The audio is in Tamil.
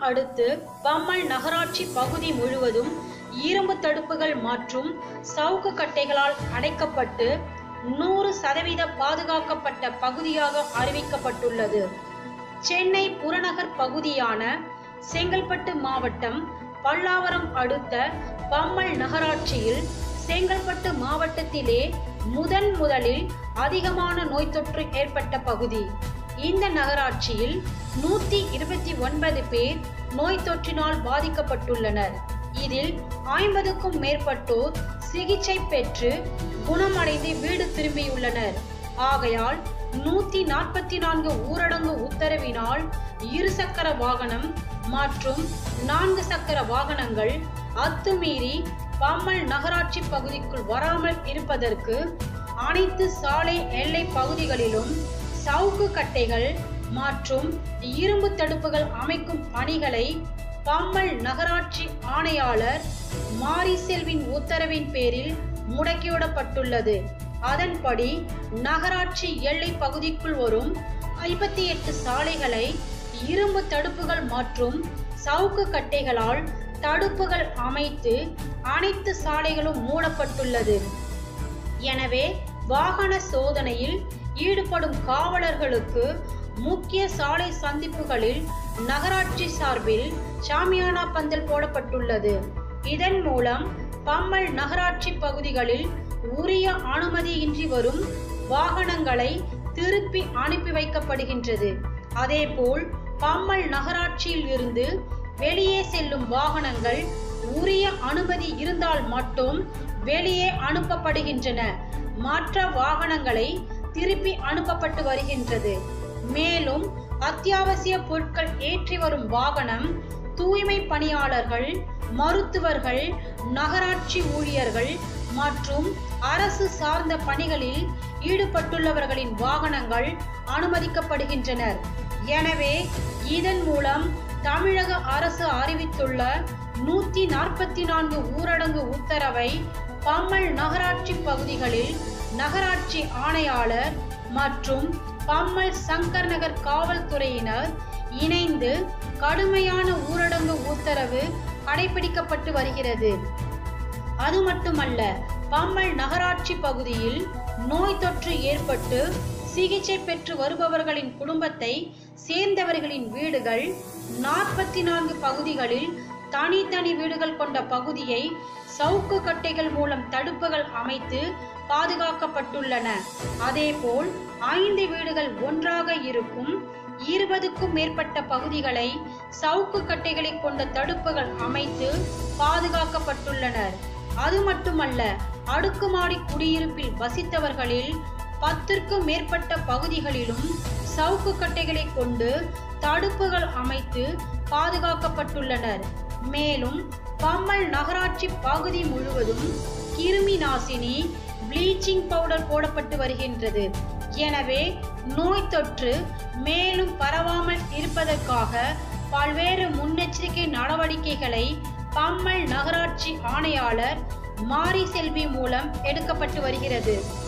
அடுத்து பம்மல் நகராட்சி பகுதி முழுவதும் இரும்பு தடுப்புகள் மற்றும் சவுக்கு கட்டைகளால் அடைக்கப்பட்டு நூறு சதவீத பாதுகாக்கப்பட்ட பகுதியாக அறிவிக்கப்பட்டுள்ளது சென்னை புறநகர் பகுதியான செங்கல்பட்டு மாவட்டம் பல்லாவரம் அடுத்த பம்மல் நகராட்சியில் செங்கல்பட்டு மாவட்டத்திலே முதன் முதலில் அதிகமான நோய் தொற்று ஏற்பட்ட பகுதி இந்த நகராட்சியில் நூத்தி இருபத்தி ஒன்பது பேர் நோய் தொற்றினால் பாதிக்கப்பட்டுள்ளனர் இதில் ஐம்பதுக்கும் மேற்பட்டோர் சிகிச்சை பெற்று குணமடைந்து வீடு திரும்பியுள்ளனர் ஆகையால் நூத்தி நாற்பத்தி நான்கு ஊரடங்கு உத்தரவினால் இருசக்கர வாகனம் மற்றும் நான்கு சக்கர வாகனங்கள் அத்துமீறி பம்மல் நகராட்சி பகுதிக்குள் வராமல் இருப்பதற்கு அனைத்து சாலை எல்லை பகுதிகளிலும் சவுக்கு கட்டைகள் மற்றும் இரும்பு தடுப்புகள் அமைக்கும் பணிகளை பம்மல் நகராட்சி ஆணையாளர் மாரி செல்வின் உத்தரவின் பேரில் முடக்கிவிடப்பட்டுள்ளது அதன்படி நகராட்சி எல்லை பகுதிக்குள் வரும் ஐம்பத்தி எட்டு சாலைகளை இரும்பு தடுப்புகள் மற்றும் சவுக்கு கட்டைகளால் தடுப்புகள் அமைத்து அனைத்து சாலைகளும் மூடப்பட்டுள்ளது எனவே வாகன சோதனையில் ஈடுபடும் காவலர்களுக்கு முக்கிய சாலை சந்திப்புகளில் நகராட்சி சார்பில் சாமியானா பந்தல் போடப்பட்டுள்ளது இதன் மூலம் பம்மல் நகராட்சி பகுதிகளில் உரிய அனுமதியின்றி வரும் வாகனங்களை திருப்பி அனுப்பி வைக்கப்படுகின்றது அதேபோல் பம்மல் நகராட்சியில் இருந்து வெளியே செல்லும் வாகனங்கள் உரிய அனுமதி இருந்தால் மட்டும் வெளியே அனுப்பப்படுகின்றன மற்ற வாகனங்களை திருப்பி அனுப்பப்பட்டு வருகின்றது மேலும் அத்தியாவசிய பொருட்கள் ஏற்றி வரும் வாகனம் தூய்மை பணியாளர்கள் மருத்துவர்கள் நகராட்சி ஊழியர்கள் மற்றும் அரசு சார்ந்த பணிகளில் ஈடுபட்டுள்ளவர்களின் வாகனங்கள் அனுமதிக்கப்படுகின்றனர் எனவே இதன் மூலம் தமிழக அரசு அறிவித்துள்ள நூத்தி நாற்பத்தி நான்கு ஊரடங்கு உத்தரவை பம்மல் நகராட்சி பகுதிகளில் நகராட்சி ஆணையாளர் மற்றும் பம்மல் சங்கர் நகர் காவல்துறையினர் இணைந்து கடுமையான ஊரடங்கு உத்தரவு கடைபிடிக்கப்பட்டு வருகிறது அது மட்டுமல்ல பம்மல் நகராட்சி பகுதியில் நோய் தொற்று ஏற்பட்டு சிகிச்சை பெற்று வருபவர்களின் குடும்பத்தை சேர்ந்தவர்களின் வீடுகள் நாற்பத்தி நான்கு பகுதிகளில் தனித்தனி வீடுகள் கொண்ட பகுதியை சவுக்கு கட்டைகள் மூலம் தடுப்புகள் அமைத்து பாதுகாக்கப்பட்டுள்ளன அதேபோல் ஐந்து வீடுகள் ஒன்றாக இருக்கும் இருபதுக்கும் மேற்பட்ட பகுதிகளை சவுக்கு கட்டைகளை கொண்ட தடுப்புகள் அமைத்து பாதுகாக்கப்பட்டுள்ளனர் அது மட்டுமல்ல அடுக்குமாடி குடியிருப்பில் வசித்தவர்களில் பத்திற்கும் மேற்பட்ட பகுதிகளிலும் சவுக்கு கட்டைகளை கொண்டு தடுப்புகள் அமைத்து பாதுகாக்கப்பட்டுள்ளனர் மேலும் பம்மல் நகராட்சி பகுதி முழுவதும் கிருமி நாசினி ப்ளீச்சிங் பவுடர் போடப்பட்டு வருகின்றது எனவே நோய் தொற்று மேலும் பரவாமல் இருப்பதற்காக பல்வேறு முன்னெச்சரிக்கை நடவடிக்கைகளை பம்மல் நகராட்சி ஆணையாளர் மாரி செல்வி மூலம் எடுக்கப்பட்டு வருகிறது